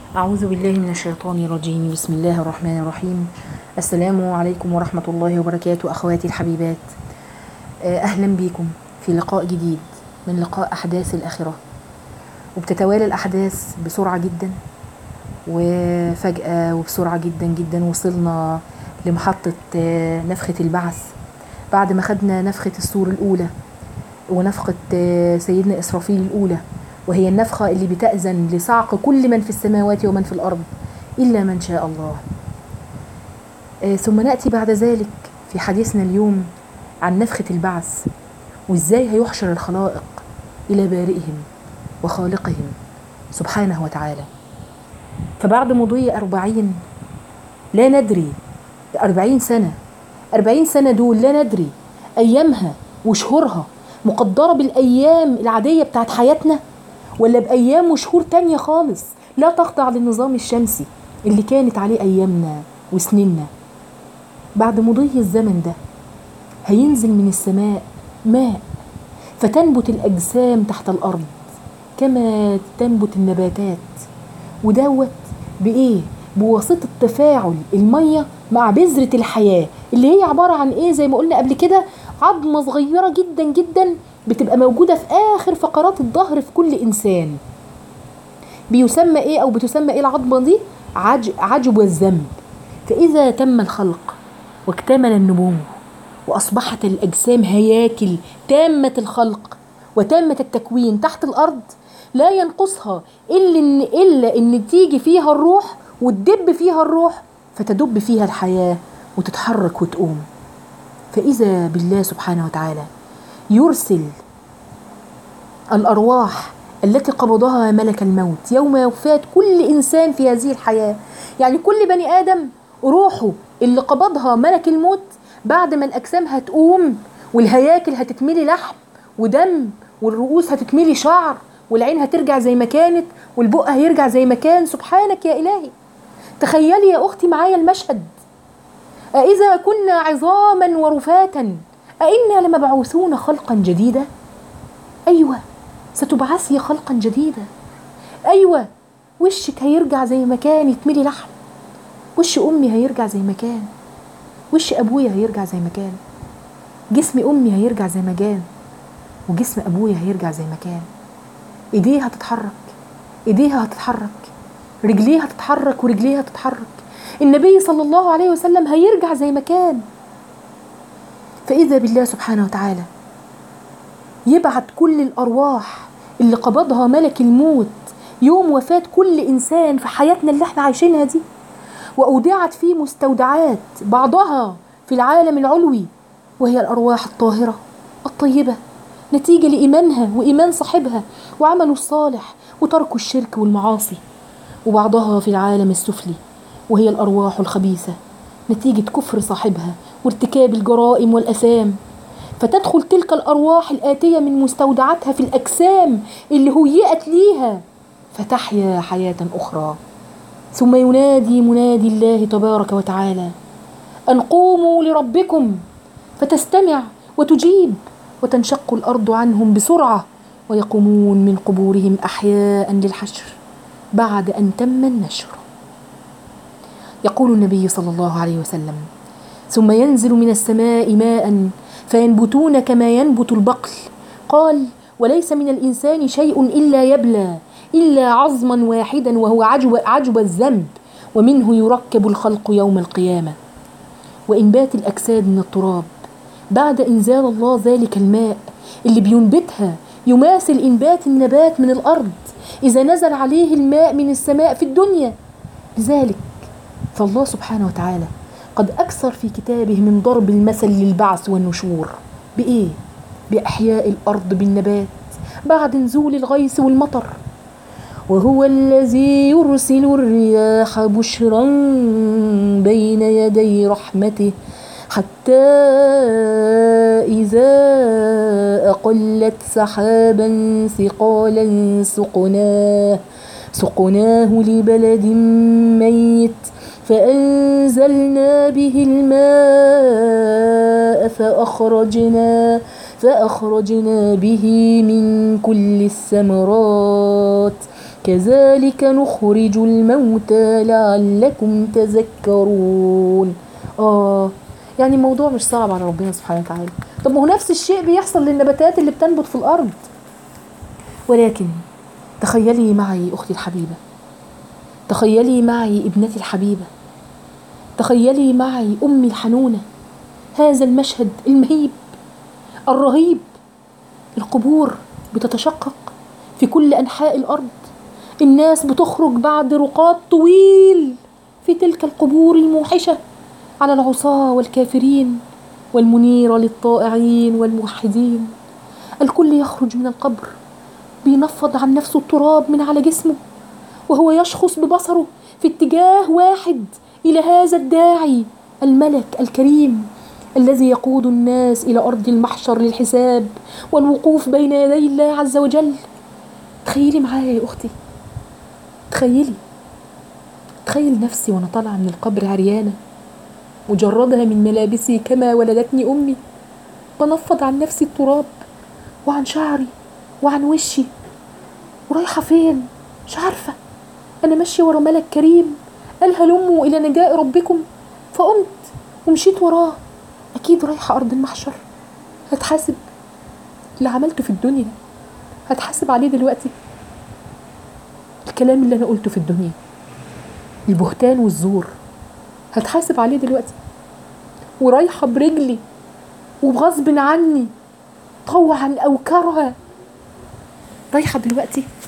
أعوذ بالله من الشيطان الرجيم بسم الله الرحمن الرحيم السلام عليكم ورحمة الله وبركاته أخواتي الحبيبات آه، أهلا بكم في لقاء جديد من لقاء أحداث الآخرة وبتتوالى الأحداث بسرعة جدا وفجأة وبسرعة جدا جدا وصلنا لمحطة آه، نفخة البعث بعد ما خدنا نفخة السور الأولى ونفخة آه، سيدنا إسرافيل الأولى وهي النفخة اللي بتأذن لصعق كل من في السماوات ومن في الأرض إلا من شاء الله آه، ثم نأتي بعد ذلك في حديثنا اليوم عن نفخة البعث وإزاي هيحشر الخلائق إلى بارئهم وخالقهم سبحانه وتعالى فبعد مضي أربعين لا ندري أربعين سنة أربعين سنة دول لا ندري أيامها وشهورها مقدرة بالأيام العادية بتاعت حياتنا ولا بأيام وشهور تانية خالص لا تخضع للنظام الشمسي اللي كانت عليه أيامنا وسنيننا بعد مضي الزمن ده هينزل من السماء ماء فتنبت الأجسام تحت الأرض كما تنبت النباتات ودوت بإيه؟ بواسطة تفاعل المية مع بذرة الحياة اللي هي عبارة عن إيه زي ما قلنا قبل كده عظمة صغيرة جدا جدا بتبقى موجودة في آخر فقرات الظهر في كل إنسان بيسمى إيه أو بتسمى إيه العظمة دي عج عجب الذنب فإذا تم الخلق واكتمل النمو وأصبحت الأجسام هياكل تامة الخلق وتامة التكوين تحت الأرض لا ينقصها إلا إن إلا إن تيجي فيها الروح وتدب فيها الروح فتدب فيها الحياة وتتحرك وتقوم فإذا بالله سبحانه وتعالى يرسل الأرواح التي قبضها ملك الموت يوم وفاة كل إنسان في هذه الحياة يعني كل بني آدم روحه اللي قبضها ملك الموت بعد ما الأجسام هتقوم والهياكل هتتملي لحم ودم والرؤوس هتتملي شعر والعين هترجع زي ما كانت والبق هيرجع زي ما كان سبحانك يا إلهي تخيلي يا أختي معايا المشهد أإذا كنا عظاما ورفاتا أئنا لمبعوثون خلقا جديدا أيوة ستبعثي خلقا جديدا أيوة وشك هيرجع زي ما كان يتملي لحم وش أمي هيرجع زي ما كان وش أبويا هيرجع زي ما كان جسم أمي هيرجع زي ما كان وجسم أبويا هيرجع زي ما كان إيديها هتتحرك إيديها هتتحرك رجليها هتتحرك ورجليها هتتحرك النبي صلى الله عليه وسلم هيرجع زي ما كان فإذا بالله سبحانه وتعالى يبعت كل الأرواح اللي قبضها ملك الموت يوم وفاة كل إنسان في حياتنا اللي احنا عايشينها دي وأودعت في مستودعات بعضها في العالم العلوي وهي الأرواح الطاهرة الطيبة نتيجة لإيمانها وإيمان صاحبها وعمله الصالح وترك الشرك والمعاصي وبعضها في العالم السفلي وهي الأرواح الخبيثة نتيجة كفر صاحبها وارتكاب الجرائم والأثام فتدخل تلك الأرواح الآتية من مستودعاتها في الأجسام اللي هيئت ليها فتحيا حياة أخرى ثم ينادي منادي الله تبارك وتعالى أن قوموا لربكم فتستمع وتجيب وتنشق الأرض عنهم بسرعة ويقومون من قبورهم أحياء للحشر بعد أن تم النشر يقول النبي صلى الله عليه وسلم ثم ينزل من السماء ماء فينبتون كما ينبت البقل قال وليس من الإنسان شيء إلا يبلى إلا عظما واحدا وهو عجب, عجب الذنب ومنه يركب الخلق يوم القيامة وإنبات الأجساد من التراب بعد إنزال الله ذلك الماء اللي بينبتها يماثل إنبات النبات من الأرض إذا نزل عليه الماء من السماء في الدنيا لذلك فالله سبحانه وتعالى قد أكثر في كتابه من ضرب المثل للبعث والنشور بإيه؟ بإحياء الأرض بالنبات بعد نزول الغيث والمطر وهو الذي يرسل الرياح بشرا بين يدي رحمته حتى إذا أقلت سحابا ثقالا سقناه سقناه لبلد ميت فأنزلنا به الماء فأخرجنا فأخرجنا به من كل الثمرات كذلك نخرج الموتى لعلكم تذكرون اه يعني الموضوع مش صعب على ربنا سبحانه وتعالى طب ما هو نفس الشيء بيحصل للنباتات اللي بتنبت في الارض ولكن تخيلي معي اختي الحبيبه تخيلي معي ابنتي الحبيبه تخيلي معي امي الحنونه هذا المشهد المهيب الرهيب القبور بتتشقق في كل انحاء الارض الناس بتخرج بعد رقاد طويل في تلك القبور الموحشه على العصاه والكافرين والمنيره للطائعين والموحدين الكل يخرج من القبر بينفض عن نفسه التراب من على جسمه وهو يشخص ببصره في اتجاه واحد الى هذا الداعي الملك الكريم الذي يقود الناس الى ارض المحشر للحساب والوقوف بين يدي الله عز وجل تخيلي معايا يا اختي تخيلي تخيل نفسي وانا طالعه من القبر عريانه مجردة من ملابسي كما ولدتني امي بنفض عن نفسي التراب وعن شعري وعن وشي ورايحه فين مش عارفه انا ماشيه ورا ملك كريم قال هلموا الى نجاء ربكم فقمت ومشيت وراه اكيد رايحه ارض المحشر هتحاسب اللي عملته في الدنيا هتحاسب عليه دلوقتي الكلام اللي انا قلته في الدنيا البهتان والزور هتحاسب عليه دلوقتي ورايحه برجلي وبغصب عني طوعا او كرها رايحه دلوقتي